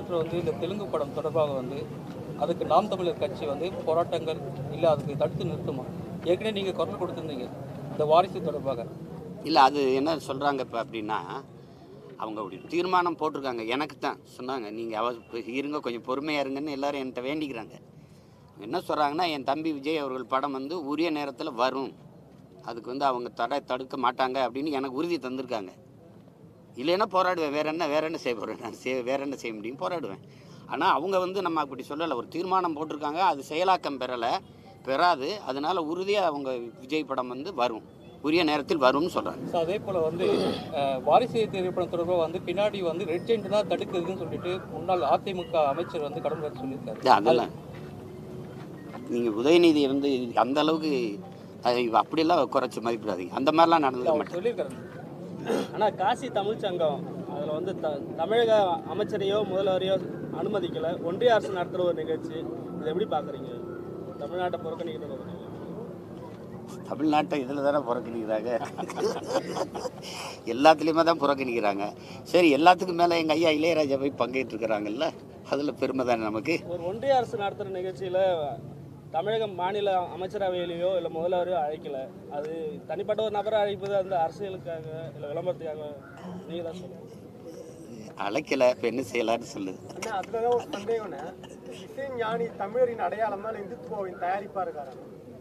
சமீபத்தில் வந்து இந்த தெலுங்கு படம் தொடர்பாக வந்து அதுக்கு நாம் தமிழர் கட்சி வந்து போராட்டங்கள் இல்லை அதுக்கு தடுத்து நிறுத்துமா ஏற்கனவே நீங்கள் குரல் கொடுத்துருந்தீங்க இந்த வாரிசு தொடர்பாக இல்லை அது என்ன சொல்கிறாங்க இப்போ அப்படின்னா அவங்க அப்படி தீர்மானம் போட்டிருக்காங்க எனக்கு தான் சொன்னாங்க நீங்கள் அவ இருங்க கொஞ்சம் பொறுமையாக இருங்கன்னு எல்லாரும் என்கிட்ட வேண்டிக்கிறாங்க என்ன சொல்கிறாங்கன்னா என் தம்பி விஜய் அவர்கள் படம் வந்து உரிய நேரத்தில் வரும் அதுக்கு வந்து அவங்க தடை தடுக்க மாட்டாங்க அப்படின்னு எனக்கு உறுதி தந்திருக்காங்க இல்லைன்னா போராடுவேன் வேற என்ன வேற என்ன செய்ய போகிறேன் நான் செய் வேற என்ன செய்ய முடியும் போராடுவேன் ஆனால் அவங்க வந்து நம்ம அப்படி சொல்லலை ஒரு தீர்மானம் போட்டிருக்காங்க அது செயலாக்கம் பெறலை பெறாது அதனால உறுதியாக அவங்க விஜய் படம் வந்து வரும் உரிய நேரத்தில் வரும்னு சொல்கிறாங்க ஸோ அதே போல் வந்து அஹ், வாரிசு திரைப்படம் தொடர்பாக வந்து பின்னாடி வந்து ரெட் ஜெயிண்ட் தான் தடுக்குதுன்னு சொல்லிட்டு முன்னாள் அதிமுக அமைச்சர் வந்து கடம்பூர் சொல்லியிருக்காரு இல்ல, அதெல்லாம் நீங்கள் உதயநிதி வந்து அந்த அளவுக்கு அது அப்படியெல்லாம் குறைச்சி மதிப்பிடாதீங்க அந்த மாதிரிலாம் நடந்துக்க அவர் மாட்டேன் சொல்லியிருக்காரு ஆனால் காசி தமிழ் சங்கம் அதில் வந்து த தமிழக அமைச்சரையோ முதல்வரையோ அனுமதிக்கலை ஒன்றிய அரசு நடத்துகிற ஒரு நிகழ்ச்சி இதை எப்படி பார்க்குறீங்க தமிழ்நாட்டை புறக்கணிக்கிறது ஒரு நிகழ்ச்சி. தமிழ்நாட்டை இதில் தானே புறக்கணிக்கிறாங்க எல்லாத்துலேயுமே தான் புறக்கணிக்கிறாங்க சரி எல்லாத்துக்கும் மேலே எங்கள் ஐயா இளையராஜா போய் பங்கேற்றுக்கிறாங்கல்ல அதில் பெருமை தானே நமக்கு ஒரு ஒன்றிய அரசு நடத்துகிற நிகழ்ச்சியில் தமிழக மாநில அமைச்சரவையிலையோ இல்லை முதல்வரையோ அழைக்கல அது தனிப்பட்ட ஒரு நபரை அழைப்பது அந்த அரசியலுக்காக இல்லை விளம்பரத்துக்காக நீங்கள் தான் சொல்லுங்கள் அழைக்கலை இப்போ என்ன செய்யலான்னு சொல்லுது அண்ணா அதுதான் ஒரு சந்தேகம்ண்ணே இசை ஞானி தமிழரின் அடையாளம் தான் இந்துத்துவாவின் தயாரிப்பா இருக்காரு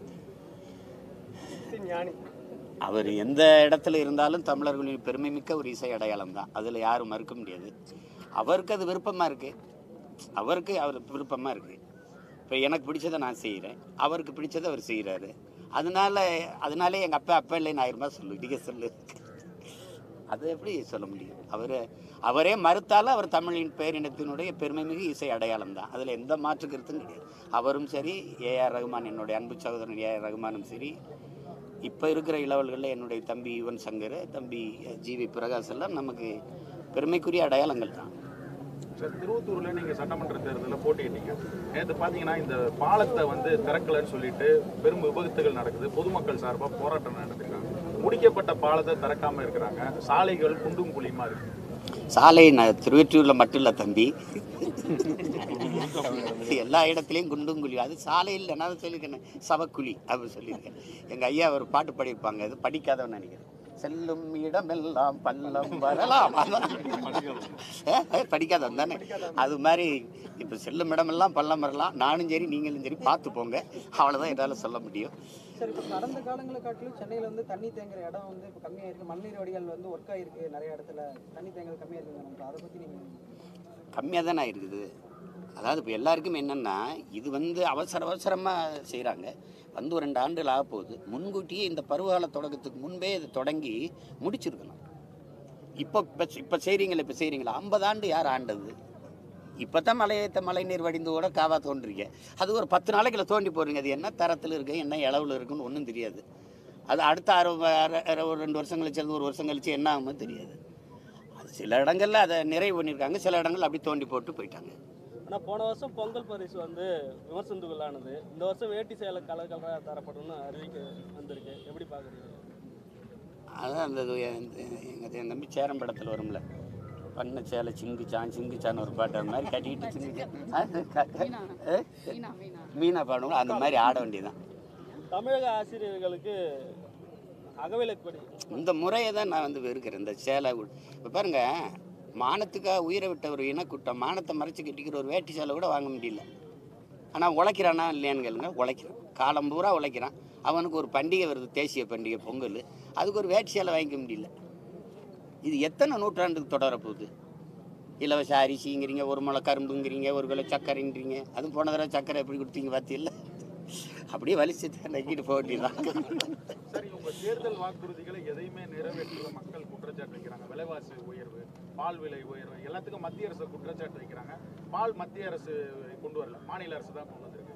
இசை ஞானி அவர் எந்த இடத்துல இருந்தாலும் தமிழர்களின் பெருமைமிக்க ஒரு இசை அடையாளம் தான் அதில் யாரும் மறுக்க முடியாது அவருக்கு அது விருப்பமாக இருக்குது அவருக்கு அவர் விருப்பமாக இருக்குது இப்போ எனக்கு பிடிச்சதை நான் செய்கிறேன் அவருக்கு பிடிச்சதை அவர் செய்கிறாரு அதனால அதனாலே எங்கள் அப்பா அப்பா இல்லைன்னு ஆயிரமா சொல்லு நீங்கள் சொல்லு அது எப்படி சொல்ல முடியும் அவர் அவரே மறுத்தாலும் அவர் தமிழின் பேரினத்தினுடைய பெருமைமிகு இசை அடையாளம் தான் அதில் எந்த மாற்று கருத்தும் கிடையாது அவரும் சரி ஏஆர் ரகுமான் என்னுடைய அன்பு சகோதரன் ஏஆர் ரகுமானும் சரி இப்போ இருக்கிற இளவல்களில் என்னுடைய தம்பி யுவன் சங்கர் தம்பி ஜிவி பிரகாஷ் எல்லாம் நமக்கு பெருமைக்குரிய அடையாளங்கள் தான் சார் திருவத்தூர்ல நீங்க சட்டமன்ற தேர்தலில் போட்டியிட்டீங்க நேற்று பாத்தீங்கன்னா இந்த பாலத்தை வந்து திறக்கலன்னு சொல்லிட்டு பெரும் விபத்துகள் நடக்குது பொதுமக்கள் சார்பா போராட்டம் நடத்திருக்காங்க முடிக்கப்பட்ட பாலத்தை திறக்காம இருக்கிறாங்க சாலைகள் குண்டும் குழியுமா இருக்கு சாலை ந- திருவெற்றியூரில் மட்டும் இல்லை தம்பி எல்லா இடத்துலையும் குண்டும் குழி அது சாலையில் நான் சொல்லியிருக்கேன் சவக்குழி அப்படின்னு சொல்லியிருக்கேன் எங்கள் ஐயா ஒரு பாட்டு பாடியிருப்பாங்க அது படிக்காதவன் நினைக்கிறேன் செல்லும் இடமெல்லாம் பள்ளம் வரலாம் ஏ, ஏ, படிக்காதவன் தானே அது மாதிரி இப்போ செல்லும் இடமெல்லாம் பள்ளம் வரலாம் நானும் சரி நீங்களும் சரி பார்த்து போங்க அவ்வளோதான் என்னால் சொல்ல முடியும் சார் இப்போ கடந்த காலங்களை காட்டிலும் சென்னையில் வந்து தண்ணி தேங்குற இடம் வந்து இப்போ கம்மியாக இருக்குது மண்ணீர் வடிகால் வந்து ஒர்க் ஆகிருக்கு நிறைய இடத்துல தண்ணி தேங்கல் கம்மியாக இருக்குங்க நமக்கு அதை பற்றி நீங்கள் கம்மியாக தானே இருக்குது அதாவது இப்போ எல்லாருக்கும் என்னென்னா இது வந்து அவசர அவசரமாக செய்கிறாங்க வந்து ஒரு ரெண்டு ஆண்டுகள் ஆக போகுது முன்கூட்டியே இந்த பருவகால தொடக்கத்துக்கு முன்பே இது தொடங்கி முடிச்சிருக்கணும் இப்போ இப்போ இப்போ செய்கிறீங்களா இப்போ செய்கிறீங்களா ஐம்பது ஆண்டு யார் ஆண்டது இப்போ தான் மலையேற்ற மழை நீர் வடிந்து கூட காவா தோன்றீங்க அது ஒரு பத்து நாளைக்குள்ள தோண்டி போடுறீங்க அது என்ன தரத்தில் இருக்கு என்ன இளவில் இருக்குன்னு ஒன்றும் தெரியாது அது அடுத்த அரை அரை- அரை ஒரு ரெண்டு வருஷம் கழிச்சு அது ஒரு வருஷம் கழிச்சு என்ன ஆகுமோ தெரியாது அது சில இடங்கள்ல அதை நிறைவு பண்ணியிருக்காங்க சில இடங்கள்ல அப்படி தோண்டி போட்டு போயிட்டாங்க ஆனால் போன வருஷம் பொங்கல் பரிசு வந்து விமர்சனத்துக்குள்ளானது இந்த வருஷம் வேட்டி சேலை கலர் கலராக தரப்படும்னு அறிவிக்க வந்திருக்கு எப்படி பார்க்குறீங்க அதான் அந்த எங்கள் என் தம்பி சேரம் படத்தில் வரும்ல பண்ண சேலை சிங்குச்சான் சிங்குச்சான் ஒரு பாட்டு அந்த மாதிரி கட்டிக்கிட்டு சிங்கு மீனா பாடுவோம் அந்த மாதிரி ஆட வேண்டியதான் தமிழக ஆசிரியர்களுக்கு அகவிலக்குப்படி இந்த முறையை தான் நான் வந்து வெறுக்கிறேன் இந்த சேலை இப்போ பாருங்க மானத்துக்காக உயிரை விட்ட ஒரு இனக்கூட்டம் மானத்தை மறைச்சு கட்டிக்கிற ஒரு வேட்டி சேலை கூட வாங்க முடியல ஆனால் உழைக்கிறானா இல்லையான்னு கேளுங்க உழைக்கிறான் காலம் பூரா உழைக்கிறான் அவனுக்கு ஒரு பண்டிகை வருது தேசிய பண்டிகை பொங்கல் அதுக்கு ஒரு வேட்டி சேலை வாங்கிக்க முடியல இது எத்தனை நூற்றாண்டுக்கு தொடர போகுது இலவச அரிசிங்கிறீங்க ஒரு முளை கரும்புங்கிறீங்க ஒரு கிலோ சர்க்கரைன்றீங்க அதுவும் போன தடவை சர்க்கரை எப்படி கொடுத்தீங்க பார்த்தீங்கல்ல அப்படியே வலிச்சு நக்கிட்டு போக வேண்டியதுதான் சரி உங்க தேர்தல் வாக்குறுதிகளை எதையுமே நிறைவேற்றல மக்கள் குற்றச்சாட்டு வைக்கிறாங்க விலைவாசி உயர்வு பால் விலை உயர்வு எல்லாத்துக்கும் மத்திய அரசு குற்றச்சாட்டு வைக்கிறாங்க பால் மத்திய அரசு கொண்டு வரல மாநில அரசு தான் கொண்டு வந்திருக்கு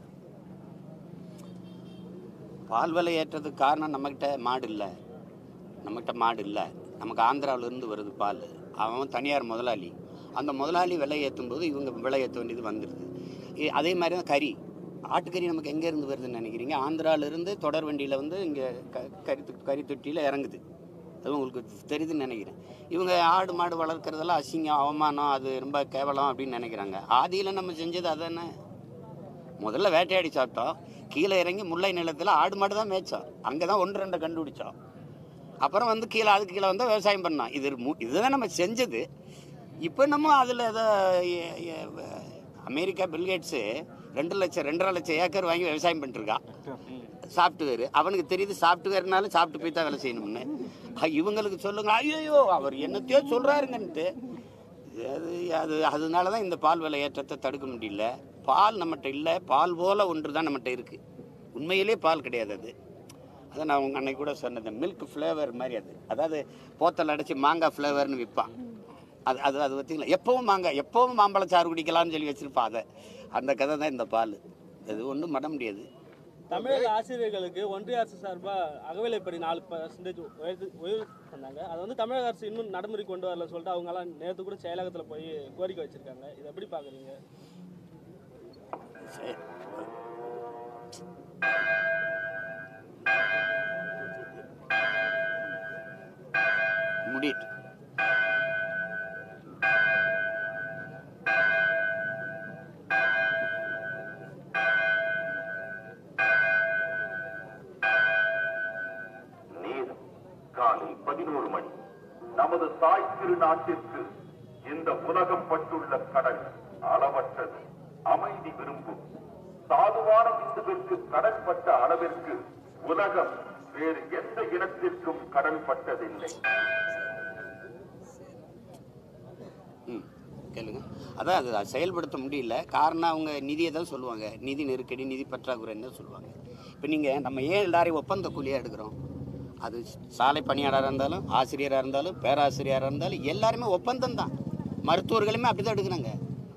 பால் விலை ஏற்றதுக்கு காரணம் நம்மக்கிட்ட மாடு இல்லை நம்மக்கிட்ட மாடு இல்லை நமக்கு ஆந்திராவுல இருந்து வருது பால் அவன் தனியார் முதலாளி அந்த முதலாளி விலை ஏற்றும் போது இவங்க விலை ஏற்ற வேண்டியது வந்துடுது இ- அதே மாதிரி தான் கறி ஆட்டுக்கறி நமக்கு எங்கேருந்து வருதுன்னு நினைக்கிறீங்க ஆந்திராவிலேருந்து தொடர் வண்டியில் வந்து இங்கே க கறி தொ- கறி தொட்டியில் இறங்குது அது உங்களுக்கு தெரியுதுன்னு நினைக்கிறேன் இவங்க ஆடு மாடு வளர்க்குறதெல்லாம் அசிங்கம் அவமானம் அது ரொம்ப கேவலம் அப்படின்னு நினைக்கிறாங்க ஆதியில் நம்ம செஞ்சது அதானே முதல்ல வேட்டையாடி சாப்பிட்டோம் கீழே இறங்கி முல்லை நிலத்தில் ஆடு மாடு தான் மேய்ச்சோம் அங்கே தான் ஒன்று ரெண்டை கண்டுபிடிச்சோம் அப்புறம் வந்து கீழே அதுக்கு கீழே வந்து விவசாயம் பண்ணோம் இது மு- இதுதான் நம்ம செஞ்சது இப்போ நம்ம அதில் ஏதோ எ- எ- வ- அமெரிக்கா பில்கேட்ஸு ரெண்டு லட்சம் ரெண்டரை லட்சம் ஏக்கர் வாங்கி விவசாயம் பண்ணிட்டுருக்கான் சாஃப்ட்வேர் அவனுக்கு தெரியுது சாஃப்ட்வேர்னாலும் சாப்பிட்டு போய் தான் வேலை செய்யணும்னு அஹ் இவங்களுக்கு சொல்லுங்க ஐயோ அவர் என்னத்தையோ சொல்கிறாருங்கன்ட்டு அது அது அதனால தான் இந்த பால் விலை ஏற்றத்தை தடுக்க முடியல பால் நம்மகிட்ட இல்லை பால் போல ஒன்று தான் நம்மகிட்ட இருக்குது உண்மையிலே பால் கிடையாது அது அதான் நான் உங்க அன்னைக்கு கூட சொன்னேன் மில்க் ஃப்ளேவர் மாதிரி அது அதாவது போத்தல் அடைச்சி மாங்காய் ஃப்ளேவர்னு விற்பான் அது அது அது பார்த்தீங்களா எப்பவும் மாங்காய் எப்பவும் மாம்பழச்சாறு குடிக்கலாம்னு சொல்லி வச்சிருப்பான் அதை அந்த கதை தான் இந்த பால் அது ஒன்றும் பண்ண முடியாது தமிழக ஆசிரியர்களுக்கு ஒன்றிய அரசு சார்பா அகவிலைப்படி நாலு பர்சன்டேஜ் உயர்த்து உயர்வு பண்ணாங்க அதை வந்து தமிழக அரசு இன்னும் நடைமுறை கொண்டு வரல சொல்லிட்டு அவங்க எல்லாம் நேற்று கூட செயலகத்தில் போய் கோரிக்கை வச்சிருக்காங்க இதை எப்படி பாக்குறீங்க சரி. முடியட்டு நேரம் காலை பதினோரு மணி நமது தாய் திருநாட்டிற்கு இந்த உலகம் பட்டுள்ள கடல் அளவற்றது அமைதி விரும்பும் சாதுவான இந்துவிற்கு கடல் பட்ட அளவிற்கு உலகம் வேறு எந்த இனத்திற்கும் கடல் பட்டதில்லை ம் கேளுங்க அதான் அது அது செயல்படுத்த முடியல காரணம் அவங்க நிதியை தான் சொல்லுவாங்க நிதி நெருக்கடி நிதி பற்றாக்குறைன்னு தான் சொல்லுவாங்க இப்போ நீங்கள் நம்ம ஏன் எல்லாரையும் ஒப்பந்த கூலியாக எடுக்கிறோம் அது சாலை பணியாளராக இருந்தாலும் ஆசிரியராக இருந்தாலும் பேராசிரியராக இருந்தாலும் எல்லாருமே ஒப்பந்தம் தான் மருத்துவர்களுமே அப்படி தான் எடுக்கிறாங்க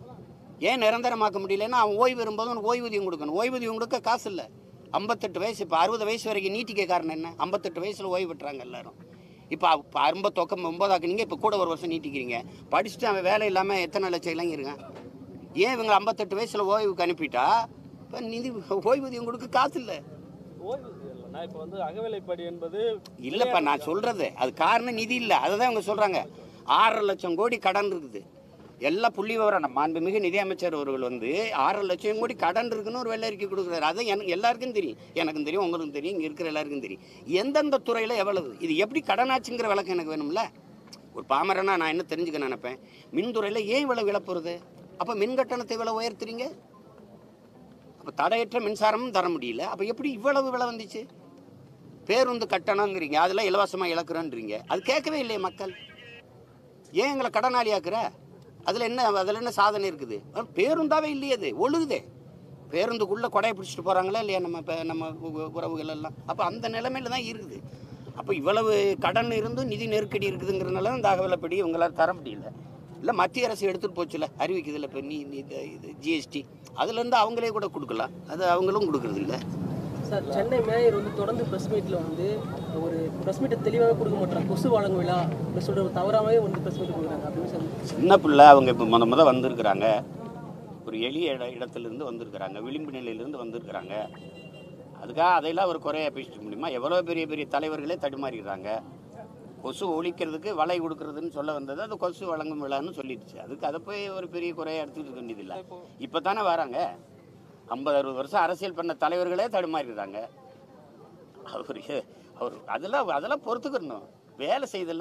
ஏன் நிரந்தரமாக்க முடியலன்னா அவன் ஓய்வு வரும்போது அவனுக்கு ஓய்வூதியம் கொடுக்கணும் ஓய்வூதியம் கொடுக்க காசு இல்லை ஐம்பத்தெட்டு வயசு இப்போ அறுபது வயசு வரைக்கும் நீட்டிக்க காரணம் என்ன ஐம்பத்தெட்டு வயசில் ஓய்வு பெற்றாங்க எல்லாரும் இப்போ இப்போ ஐம்பத்தொக்கம் ஒன்பதாக்குனீங்க இப்போ கூட ஒரு வருஷம் நீட்டிக்கிறீங்க படிச்சுட்டு அவன் வேலை இல்லாமல் எத்தனை லட்சம் இளைஞர் இருக்கான் ஏன் இவங்க ஐம்பத்தெட்டு வயசில் ஓய்வுக்கு அனுப்பிட்டா இப்போ நிதி ஓய்வூதியம் கொடுக்க காசு இல்லை ஓய்வு இல்லைன்னா இப்போ வந்து அகவிலைப்படி என்பது இல்லைப்பா நான் சொல்கிறது அது காரணம் நிதி இல்லை அதை தான் இவங்க சொல்கிறாங்க ஆறரை லட்சம் கோடி கடன் இருக்குது எல்லா புள்ளி விவரம் நம்ம மாண்புமிகு நிதியமைச்சர் அவர்கள் வந்து ஆறரை லட்சம் கோடி கடன் இருக்குன்னு ஒரு வெள்ளை அறிக்கை கொடுக்குறாரு அது எனக்கு எல்லாருக்கும் தெரியும் எனக்கும் தெரியும் உங்களுக்கும் தெரியும் இங்கே இருக்கிற எல்லாருக்கும் தெரியும் எந்தெந்த துறையில் எவ்வளவு இது எப்படி கடனாச்சுங்கிற விளக்கம் எனக்கு வேணும்ல ஒரு பாமரனா நான் என்ன தெரிஞ்சுக்க நினைப்பேன் மின்துறையில் ஏன் இவ்வளவு இழப்புறது அப்போ மின் கட்டணத்தை இவ்வளவு உயர்த்துறீங்க அப்போ தடையற்ற மின்சாரமும் தர முடியல அப்போ எப்படி இவ்வளவு விலை வந்துச்சு பேருந்து கட்டணங்கிறீங்க அதெல்லாம் இலவசமாக இழக்கிறோன்றீங்க அது கேட்கவே இல்லையே மக்கள் ஏன் எங்களை கடனாளி ஆக்குற அதில் என்ன அதில் என்ன சாதனை இருக்குது அஹ் பேருந்தாவே இல்லையே அது ஒழுகுதே பேருந்துக்குள்ளே கொடையை பிடிச்சிட்டு போகிறாங்களா இல்லையா நம்ம இப்போ நம்ம உ- உறவுகள் எல்லாம் அப்போ அந்த நிலைமையில தான் இருக்குது அப்போ இவ்வளவு கடன் இருந்தும் நிதி நெருக்கடி இருக்குதுங்கிறனால தான் இந்த அகவலைப்படி இவங்களால தர முடியல இல்லை மத்திய அரசு எடுத்துகிட்டு போச்சுல அறிவிக்குதுல இப்போ நீ நீ இது இது ஜிஎஸ்டி அதுலேருந்து அவங்களே கூட கொடுக்கலாம் அது அவங்களும் கொடுக்கறது இல்லை சார் சென்னை மேயர் வந்து தொடர்ந்து ப்ரெஸ் மீட்டில் வந்து ஒரு ப்ரெஸ் மீட்டை தெளிவாக கொடுக்க மாட்டாங்க கொசு வழங்கும் விழா அப்படி சொல்கிற ஒரு தவறாகவே வந்து ப்ரெஸ் மீட் கொடுக்குறாங்க அப்படின்னு சொல்லி சின்ன பிள்ளை அவங்க இப்போ முத முத வந்திருக்கிறாங்க ஒரு எளிய இட இடத்துலேருந்து வந்திருக்கிறாங்க விளிம்பு நிலையிலேருந்து வந்திருக்கிறாங்க அதுக்காக அதையெல்லாம் ஒரு குறைய பேசிட்டு முடியுமா எவ்வளோ பெரிய பெரிய தலைவர்களே தடுமாறிடுறாங்க கொசு ஒழிக்கிறதுக்கு வலை கொடுக்கறதுன்னு சொல்ல வந்தது அது கொசு வழங்கும் விழான்னு சொல்லிடுச்சு அதுக்கு அதை போய் ஒரு பெரிய குறைய எடுத்துக்கிட்டு இருக்க வேண்டியதில்லை இப்போ தானே வராங்க ஐம்பது அறுபது வருஷம் அரசியல் பண்ண தலைவர்களே தடுமாறிடுறாங்க அவர் அவர் அதெல்லாம் அதெல்லாம் பொறுத்துக்கணும் வேலை செய்தல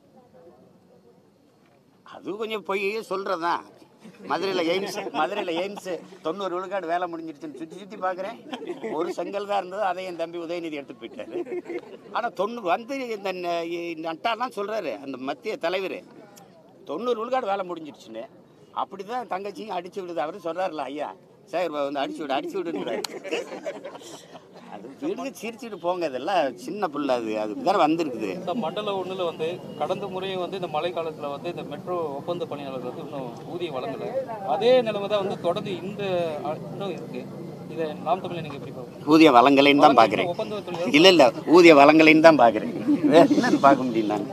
அது கொஞ்சம் போய் சொல்கிறதான் மதுரையில் எய்ம்ஸ் மதுரையில் எய்ம்ஸ் தொண்ணூறு விழுக்காடு வேலை முடிஞ்சிருச்சுன்னு சுற்றி சுற்றி பார்க்குறேன் ஒரு செங்கல் தான் இருந்தது அதை என் தம்பி உதயநிதி எடுத்து போயிட்டாரு ஆனால் தொண்ணூறு வந்து இந்த ந- இந்த அட்டாலாம் சொல்கிறாரு அந்த மத்திய தலைவர் தொண்ணூறு விழுக்காடு வேலை முடிஞ்சிருச்சுன்னு அப்படி தான் தங்கச்சியும் அடிச்சு விடுது அவர் சொல்கிறாருல ஐயா சார் வந்து அடிச்சு விடு அடிச்சு விடுன்றாரு அது வீடுக்கு சிரிச்சுட்டு போங்க இதெல்லாம் சின்ன பிள்ளை அது அதுக்கு தானே வந்திருக்குது இந்த மண்டல ஒண்ணுல வந்து கடந்த முறையும் வந்து இந்த மழை காலத்துல வந்து இந்த மெட்ரோ ஒப்பந்த பணியாளர்களுக்கு இன்னும் ஊதியம் வழங்கல அதே நிலைமை தான் வந்து தொடர்ந்து இந்த ஆ- இன்னும் இருக்கு இதை நாம் தமிழை நீங்க எப்படி பார்க்கணும் ஊதிய வளங்கலைன்னு தான் பார்க்குறேன் ஒப்பந்தத்தில் இல்லை இல்லை ஊதிய வளங்கலைன்னு தான் பார்க்குறேன் வேற என்னன்னு பார்க்க முடியும் நான்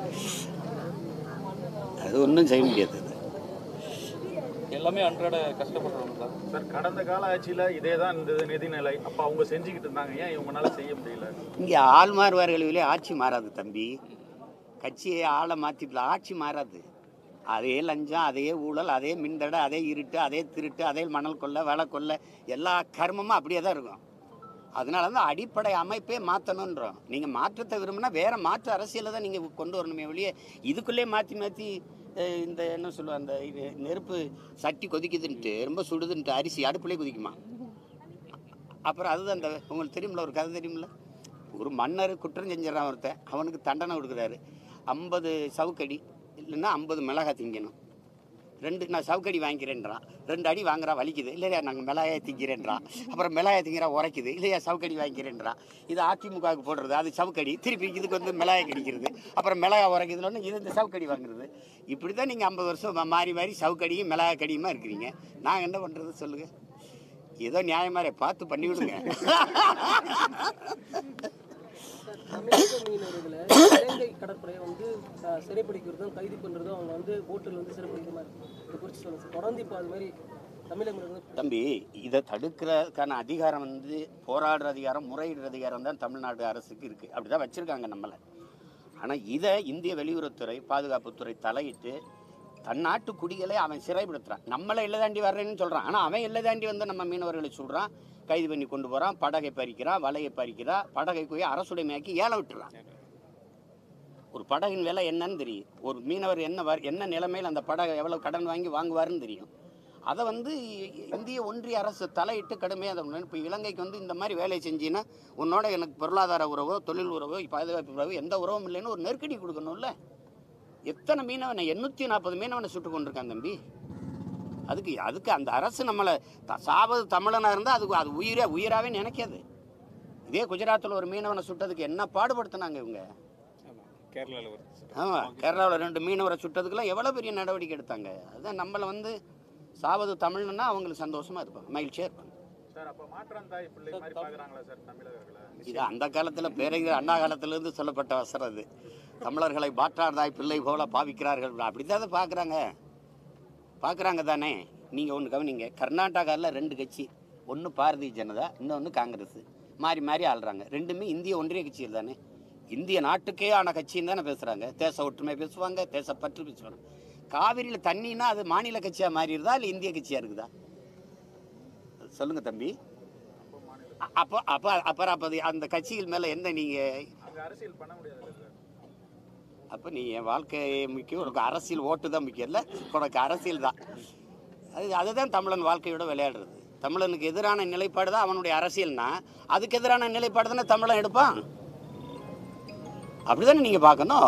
அது ஒன்றும் செய்ய முடியாது எல்லாமே அன்றாட கஷ்டப்படுறவங்க தான் சார் கடந்த கால ஆட்சியில இதே தான் இந்த நிதிநிலை அப்ப அவங்க செஞ்சுக்கிட்டு இருந்தாங்க ஏன் இவங்கனால செய்ய முடியல இங்கே ஆள் மாறுவார்களே ஆட்சி மாறாது தம்பி கட்சியை ஆளை மாற்றிக்கலாம் ஆட்சி மாறாது அதே லஞ்சம் அதே ஊழல் அதே மின்தடை அதே இருட்டு அதே திருட்டு அதே மணல் கொள்ளை வேலை கொள்ளை எல்லா கர்மமும் அப்படியே தான் இருக்கும் அதனால தான் அடிப்படை அமைப்பே மாற்றணுன்றோம் நீங்கள் மாற்றத்தை விரும்பினா வேற மாற்று அரசியலை தான் நீங்கள் கொண்டு வரணுமே ஒழிய இதுக்குள்ளே மாற்றி மாற்றி இந்த என்ன சொல்லுவா அந்த இது நெருப்பு சட்டி கொதிக்குதுன்ட்டு ரொம்ப சுடுதுன்ட்டு அரிசி அடுப்புலேயே கொதிக்குமா அப்புறம் அதுதான் அந்த உங்களுக்கு தெரியுமில்ல ஒரு கதை தெரியுமில்ல ஒரு மன்னர் குற்றம் செஞ்சிடறான் ஒருத்தன் அவனுக்கு தண்டனை கொடுக்குறாரு ஐம்பது சவுக்கடி இல்லைன்னா ஐம்பது மிளகாய் திங்கணும் ரெண்டு நான் சவுக்கடி வாங்கிக்கிறேன்றான் ரெண்டு அடி வாங்குறா வலிக்குது இல்லையா நாங்கள் மிளகாயை திங்கிறேன்றான் அப்புறம் மிளகாயை திங்கிறா உரைக்குது இல்லையா சவுக்கடி வாங்கிக்கிறேன்றான் இது அதிமுகவுக்கு போடுறது அது சவுக்கடி திருப்பி இதுக்கு வந்து மிளகாய் கிடைக்கிறது அப்புறம் மிளகாய் உரைக்குதுன்னு இது இந்த சவுக்கடி வாங்குறது இப்படி தான் நீங்கள் ஐம்பது வருஷம் மா- மாறி மாறி சவுக்கடியும் மிளகாய் கடியுமா இருக்கிறீங்க நாங்கள் என்ன பண்ணுறது சொல்லுங்கள் ஏதோ நியாயமாக பார்த்து பண்ணி விடுங்க தமிழக மீனவர்களை இலங்கை கடற்படையை வந்து அஹ், சிறைப்பிடிக்கிறதும் கைது பண்ணுறதும் அவங்க வந்து போட்டில் வந்து சிறைப்பிடிக்கிற மாதிரி இருக்கும் இதை குறித்து சொல்லுங்க சார் தொடர்ந்து இப்போ அது மாதிரி தமிழக மீனவர்கள் தம்பி இதை தடுக்கிறதுக்கான அதிகாரம் வந்து போராடுற அதிகாரம் முறையிடுற அதிகாரம் தான் தமிழ்நாடு அரசுக்கு இருக்குது அப்படி தான் வச்சுருக்காங்க நம்மளை ஆனால் இதை இந்திய வெளியுறவுத்துறை பாதுகாப்புத்துறை தலையிட்டு தன் நாட்டு குடிகளை அவன் சிறைப்படுத்துறான் நம்மளை இல்லை தாண்டி வர்றேன்னு சொல்கிறான் ஆனால் அவன் இல்லை தாண்டி வந்து நம்ம மீனவர்களை சொல்கிறான் கைது பண்ணி கொண்டு போகிறான் படகை பறிக்கிறான் வலையை பறிக்கிறான் படகை போய் அரசுடைமையாக்கி ஏலம் விட்டுறான் ஒரு படகின் விலை என்னன்னு தெரியும் ஒரு மீனவர் என்ன வர- என்ன நிலைமையில் அந்த படகை எவ்வளோ கடன் வாங்கி வாங்குவாருன்னு தெரியும் அதை வந்து இந்திய ஒன்றிய அரசு தலையிட்டு கடுமையாக அதை இப்போ இலங்கைக்கு வந்து இந்த மாதிரி வேலையை செஞ்சீன்னா உன்னோட எனக்கு பொருளாதார உறவோ தொழில் உறவோ பாதுகாப்பு உறவோ எந்த உறவும் இல்லைன்னு ஒரு நெருக்கடி கொடுக்கணும்ல எத்தனை மீனவனை எண்ணூற்றி நாற்பது மீனவனை சுட்டு கொண்டிருக்கான் தம்பி அதுக்கு அதுக்கு அந்த அரசு நம்மளை த- சாவது தமிழனாக இருந்தால் அதுக்கு அது உயிரே உயிராகவே நினைக்காது இதே குஜராத்தில் ஒரு மீனவனை சுட்டதுக்கு என்ன பாடுபடுத்தினாங்க இவங்க கேரளாவில் ஒரு ஆமாம் கேரளாவில் ரெண்டு மீனவரை சுட்டதுக்கெல்லாம் எவ்வளோ பெரிய நடவடிக்கை எடுத்தாங்க அதுதான் நம்மளை வந்து சாவது தமிழ்னா அவங்களுக்கு சந்தோஷமாக இருப்பாங்க மகிழ்ச்சியாக இருப்பாங்க சார் அப்ப மாற்றம் தாய் பிள்ளை மாதிரி பாக்குறாங்களா சார் தமிழர்களை இது அந்த காலத்தில் பேரறிஞர் அண்ணா காலத்திலிருந்து சொல்லப்பட்ட வசனம் அது தமிழர்களை பாற்றார்தாய் பிள்ளை போல பாவிக்கிறார்கள் அப்படி தான் அதை பார்க்குறாங்க பார்க்குறாங்க தானே நீங்கள் ஒன்று கவனிங்க கர்நாடகாவில் ரெண்டு கட்சி ஒன்று பாரதிய ஜனதா இன்னொன்று காங்கிரஸ் மாறி மாறி ஆள்றாங்க ரெண்டுமே இந்திய ஒன்றிய கட்சியில் தானே இந்திய நாட்டுக்கே ஆன கட்சின்னு தானே பேசுகிறாங்க தேச ஒற்றுமை பேசுவாங்க தேசப்பற்று பேசுவாங்க காவிரியில் தண்ணினா அது மாநில கட்சியாக மாறிடுதா இல்லை இந்திய கட்சியாக இருக்குதா சொல்லுங்க தம்பி அ- அப்போ அப்போ அப்புறம் அப்போ அது அந்த கட்சிகள் மேலே என்ன நீங்கள் அங்க அரசியல் பண்ண முடியாது சார் அப்போ நீ என் வாழ்க்கை முக்கியம் உனக்கு அரசியல் ஓட்டு தான் முக்கியம் இல்லை உனக்கு அரசியல் தான் அது அதுதான் தமிழன் வாழ்க்கையோட விளையாடுறது தமிழனுக்கு எதிரான நிலைப்பாடு தான் அவனுடைய அரசியல்னா அதுக்கு எதிரான நிலைப்பாடு தானே தமிழன் எடுப்பான் அப்படிதானே நீங்கள் பார்க்கணும்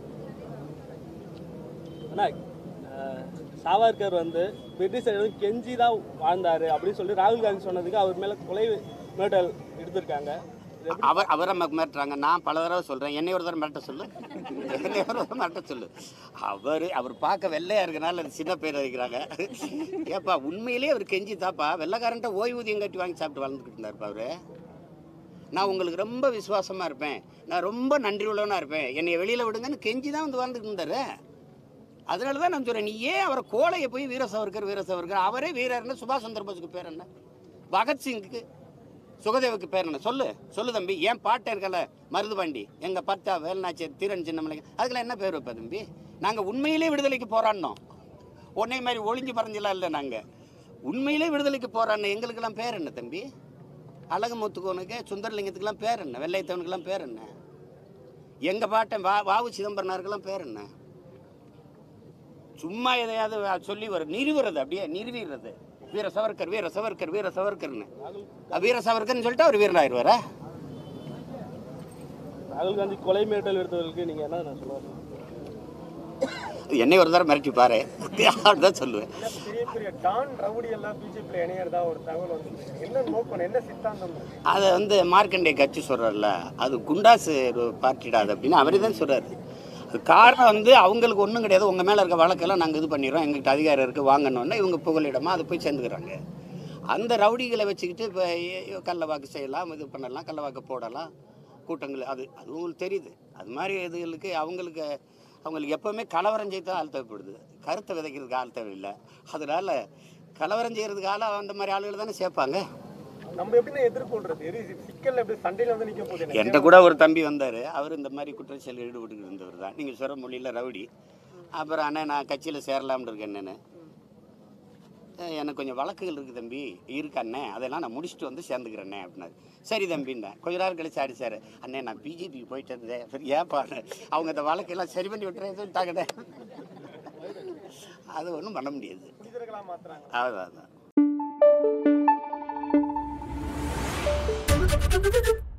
ஆனால் சாவர்கர் வந்து பிரிட்டிஷர் கெஞ்சி தான் வாழ்ந்தாரு அப்படின்னு சொல்லி ராகுல் காந்தி சொன்னதுக்கு அவர் மேலே கொலை மிரட்டல் எடுத்திருக்காங்க இது எப்படி அவர் அவரை ம- மிரட்டுறாங்க நான் பல தடவை சொல்கிறேன் என்னை ஒரு தடவை மிரட்ட சொல்லு என்னை ஒரு தடவை மிரட்ட சொல்லு அவர் அவர் பார்க்க வெள்ளையாக இருக்கனால அது சின்ன பேர் இருக்கிறாங்க ஏப்பா உண்மையிலேயே அவர் கெஞ்சி தாப்பா வெள்ளைக்காரன்ட்ட ஓய்வூதியம் கட்டி வாங்கி சாப்பிட்டு வளர்ந்துக்கிட்டு இருந்தாருப்பா அவரு நான் உங்களுக்கு ரொம்ப விசுவாசமாக இருப்பேன் நான் ரொம்ப நன்றி உள்ளவனாக இருப்பேன் என்னை வெளியில் விடுங்கன்னு கெஞ்சி தான் வந்து வாழ்ந்துட்டு இருந்தாரு அதனால தான் நான் சொல்கிறேன் நீ ஏன் அவரை கோலையை போய் வீர சவர்கர் வீர சவர்கர் அவரே வீரர்னு சுபாஷ் சந்திர போஸுக்கு பேர் என்ன பகத்சிங்க்கு சுகதேவுக்கு பேர் என்ன சொல்லு சொல்லு தம்பி ஏன் பாட்டை இருக்கல மருதுபாண்டி எங்கள் பத்தா வேல்நாச்சியர் தீரன் சின்னமலைங்க அதுக்கெல்லாம் என்ன பேர் வைப்பா தம்பி நாங்கள் உண்மையிலே விடுதலைக்கு போராடினோம் உன்னை மாதிரி ஒளிஞ்சு பறஞ்சலாம் இல்லை நாங்கள் உண்மையிலே விடுதலைக்கு போராடின எங்களுக்கெல்லாம் பேர் என்ன தம்பி அழகு முத்துக்கோனுக்கு சுந்தரலிங்கத்துக்கெல்லாம் பேர் என்ன வெள்ளைத்தவனுக்கெல்லாம் பேர் என்ன எங்கள் பாட்டன் வா வாவு சிதம்பரனாருக்கெல்லாம் பேர் என்ன சும்மா எதையாவது சொல்லி வர நிறுவுறது அப்படியே நிறுவிடுறது வீர சவர்கர் வீர சவர்கர் வீர சவர்கர்னு அஹ் வீர சவர்கர்னு சொல்லிட்டு அவர் வீரன் ஆயிடுவாரா ராகுல் காந்தி கொலை மிரட்டல் எடுத்தவர்களுக்கு நீங்கள் என்ன நான் சொல்லுவேன் என்னை ஒரு தடவை மிரட்டி பாரு அப்படிதான் சொல்லுவேன் பெரிய பெரிய டான் ரவுடி எல்லாம் பிஜேபியில் இணையறதா ஒரு தகவல் வந்து என்ன நோக்கம் என்ன சித்தாந்தம் அதை வந்து மார்க்கண்டே கட்சி சொல்கிறார்ல அது குண்டாசு பார்ட்டிடாது அப்படின்னு அவரே தான் சொல்கிறாரு அது காரணம் வந்து அவங்களுக்கு ஒன்றும் கிடையாது உங்கள் மேலே இருக்க வழக்கெல்லாம் நாங்கள் இது பண்ணிடுறோம் எங்கள்கிட்ட அதிகாரம் இருக்குது வாங்கணுன்னா இவங்க புகலிடமா அதை போய் சேர்ந்துக்கிறாங்க அந்த ரவுடிகளை வச்சுக்கிட்டு இப்போ கள்ள வாக்கு செய்யலாம் இது பண்ணலாம் கள்ள வாக்கு போடலாம் கூட்டங்கள் அது அது உங்களுக்கு தெரியுது அது மாதிரி இதுகளுக்கு அவங்களுக்கு அவங்களுக்கு எப்போவுமே கலவரம் செய்து ஆள் தேவைப்படுது கருத்தை விதைக்கிறதுக்கு ஆள் தேவையில்லை அதனால் கலவரம் செய்கிறதுக்கு ஆள் அந்த மாதிரி ஆளுகளை தானே சேர்ப்பாங்க நம்ம எப்படின்னா எதிர்கொள்றது எது சிக்கல்ல எப்படி சண்டையில வந்து நிக்க போகுது என்கிட்ட கூட ஒரு தம்பி வந்தார் அவர் இந்த மாதிரி குற்றச்செயல் ஈடுபட்டு இருந்தவர் தான் நீங்கள் சொல்கிற மொழியில் ரவுடி அப்புறம் அண்ணன் நான் கட்சியில் சேரலாம்னு இருக்கேன் என்னன்னு எனக்கு கொஞ்சம் வழக்குகள் இருக்குது தம்பி இருக்கு அண்ணே அதெல்லாம் நான் முடிச்சுட்டு வந்து சேர்ந்துக்கிறேண்ணே அப்படின்னாரு சரி தம்பின்னேன் கொஞ்ச நேரம் கழிச்சு அடிச்சாரு அண்ணே நான் பிஜேபிக்கு போயிட்டு இருந்தேன் சரி ஏன்ப்பா அவங்க அந்த வழக்கெல்லாம் சரி பண்ணி விட்டுறேன் அது ஒன்றும் பண்ண முடியாது புனிதர்களா மாத்துறாங்க அதான் அதான்